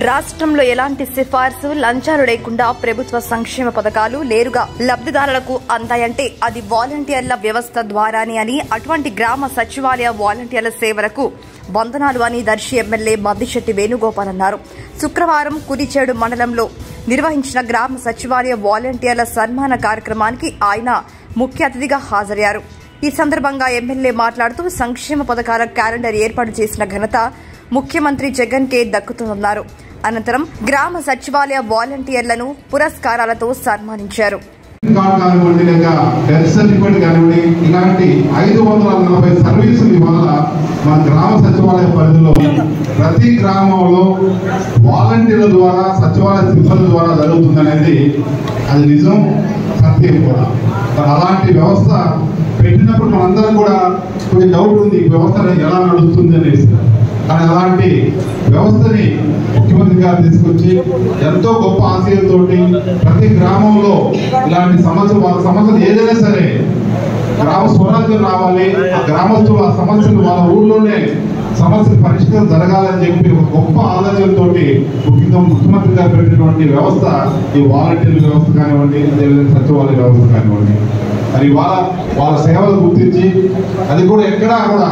రాష్ట్రంలో ఎలాంటి సిఫార్సు లంచాలు లేకుండా ప్రభుత్వ సంక్షేమ పథకాలు నేరుగా లబ్ధిదారులకు అందాయంటే అది వాలంటీర్ల వ్యవస్థ ద్వారానే అని అటువంటి గ్రామ సచివాలయ వాలంటీర్ల సేవలకు వందనాలు అని దర్శి ఎమ్మెల్యే మద్దిశెట్టి వేణుగోపాల్ అన్నారు శుక్రవారం కురిచేడు మండలంలో నిర్వహించిన గ్రామ సచివాలయ వాలంటీర్ల సన్మాన కార్యక్రమానికి ఆయన ముఖ్య అతిథిగా హాజరయ్యారు ఈ సందర్భంగా ఎమ్మెల్యే మాట్లాడుతూ సంక్షేమ పథకాల క్యాలెండర్ ఏర్పాటు చేసిన ఘనత ముఖ్యమంత్రి జగన్ కే దక్కుతుందన్నారు అనంతరం గ్రామ సచివాలయ వాలంటీర్లను పురస్కారాలతో సన్మానించారు కార్డు కానివ్వండి లేక డెత్ సర్టిఫికేట్ కానివ్వండి ఇలాంటి ఐదు వందల నలభై సర్వీసులు ఇవాళ మన గ్రామ సచివాలయ పరిధిలో ప్రతి గ్రామంలో వాలంటీర్ల ద్వారా సచివాలయ సిబ్బంది ద్వారా జరుగుతుందనేది అది నిజం సత్యం కూడా మరి అలాంటి వ్యవస్థ పెట్టినప్పుడు మనందరం కూడా కొంచెం డౌట్ ఉంది ఈ వ్యవస్థ ఎలా నడుస్తుంది అనేసి కానీ అలాంటి వ్యవస్థని ముఖ్యమంత్రి గారు తీసుకొచ్చి ఎంతో గొప్ప ఆశయంతోటి ప్రతి గ్రామంలో ఇలాంటి సమస్య వాళ్ళ సమస్యలు ఏదైనా సరే గ్రామ స్వరాజ్యం రావాలి ఆ గ్రామస్తులు ఆ సమస్యలు వాళ్ళ ఊళ్ళోనే సమస్యలు పరిష్కారం జరగాలని చెప్పి ఒక గొప్ప ఆలోచనతో ముఖ్యంగా ముఖ్యమంత్రి గారు పెట్టినటువంటి వ్యవస్థ ఈ వాలంటీర్ వ్యవస్థ కానివ్వండి అదేవిధంగా సచివాలయ వ్యవస్థ కానివ్వండి మరి వాళ్ళ వాళ్ళ సేవలు గుర్తించి అది కూడా ఎక్కడా కూడా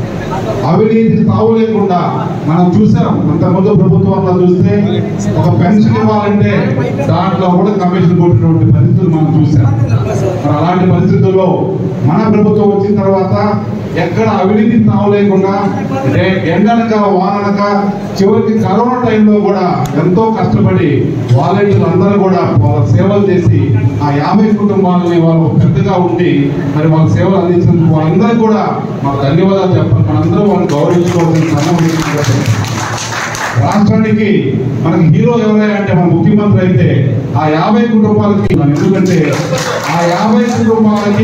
అవినీతి తావు లేకుండా మనం చూసాం అంతకుముందు ప్రభుత్వంలో చూస్తే ఒక పెన్షన్ ఇవ్వాలంటే దాంట్లో కూడా కమిషన్ కొట్టినటువంటి పరిస్థితులు మనం చూసాం మరి అలాంటి పరిస్థితుల్లో మన ప్రభుత్వం వచ్చిన తర్వాత ఎక్కడ అవినీతి తావు లేకుండా ఏ- ఎండనక వాననక చివరికి కరోనా టైంలో కూడా ఎంతో కష్టపడి వాలంటీర్లు అందరూ కూడా వాళ్ళ సేవలు చేసి ఆ యాభై కుటుంబాలని వాళ్ళు పెద్దగా ఉండి మరి వాళ్ళ సేవలు అందించినందుకు వాళ్ళందరూ కూడా మాకు ధన్యవాదాలు చెప్పాలి మనందరూ వాళ్ళని గౌరవించుకోవాల్సిన క్రమం ఉంది. రాష్ట్రానికి మనకి హీరో ఎవరైనా అంటే మన ముఖ్యమంత్రి అయితే ఆ యాభై కుటుంబాలకి ఎందుకంటే ఆ యాభై కుటుంబాలకి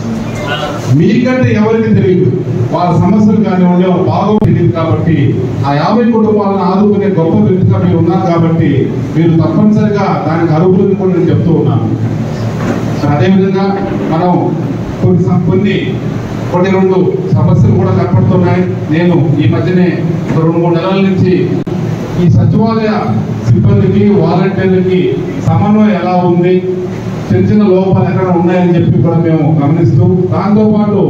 మీకంటే ఎవరికి తెలియదు వాళ్ళ సమస్యలు కానివ్వండి వాళ్ళ బాగో తెలియదు కాబట్టి ఆ యాభై కుటుంబాలను ఆదుకునే గొప్ప వ్యక్తిగా మీరు ఉన్నారు కాబట్టి మీరు తప్పనిసరిగా దానికి అర్హులని కూడా నేను చెప్తూ ఉన్నాను అదేవిధంగా మనం కొన్ని సం- కొన్ని కొన్ని రెండు సమస్యలు కూడా కనపడుతున్నాయి నేను ఈ మధ్యనే ఒక రెండు మూడు నెలల నుంచి ఈ సచివాలయ సిబ్బందికి వాలంటీర్లకి సమన్వయం ఎలా ఉంది చిన్న చిన్న లోపాలు ఎక్కడ ఉన్నాయని చెప్పి కూడా మేము గమనిస్తూ దాంతోపాటు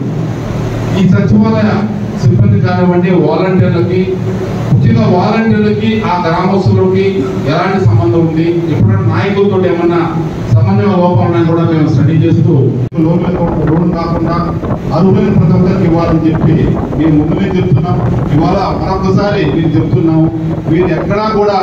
ఈ సచివాలయ సిబ్బంది కానివ్వండి వాలంటీర్లకి ముఖ్యంగా వాలంటీర్లకి ఆ గ్రామస్తులకి ఎలాంటి సంబంధం ఉంది ఎప్పుడైనా నాయకులతో ఏమన్నా సమన్వయ లోపం ఉన్నాయని కూడా మేము స్టడీ చేస్తూ లోన్ లేకుండా లోన్ కాకుండా అర్హులైన ప్రతి ఒక్కరికి ఇవ్వాలని చెప్పి మేము ముందునే చెప్తున్నాం ఇవాళ మరొకసారి మేము చెప్తున్నాం మీరు ఎక్కడా కూడా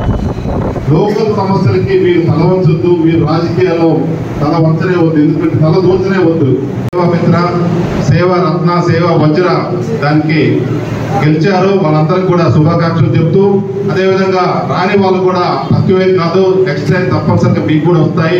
లోకల్ సమస్యలకి మీరు తల వంచొద్దు మీరు రాజకీయాల్లో తల వంచనే వద్దు ఎందుకంటే తల దోచనే వద్దు సేవా మిత్ర సేవ రత్న సేవ వజ్ర దానికి గెలిచారు వాళ్ళందరికీ కూడా శుభాకాంక్షలు చెప్తూ అదేవిధంగా రాని వాళ్ళు కూడా తక్కువే కాదు నెక్స్ట్ టైం తప్పనిసరిగా మీకు కూడా వస్తాయి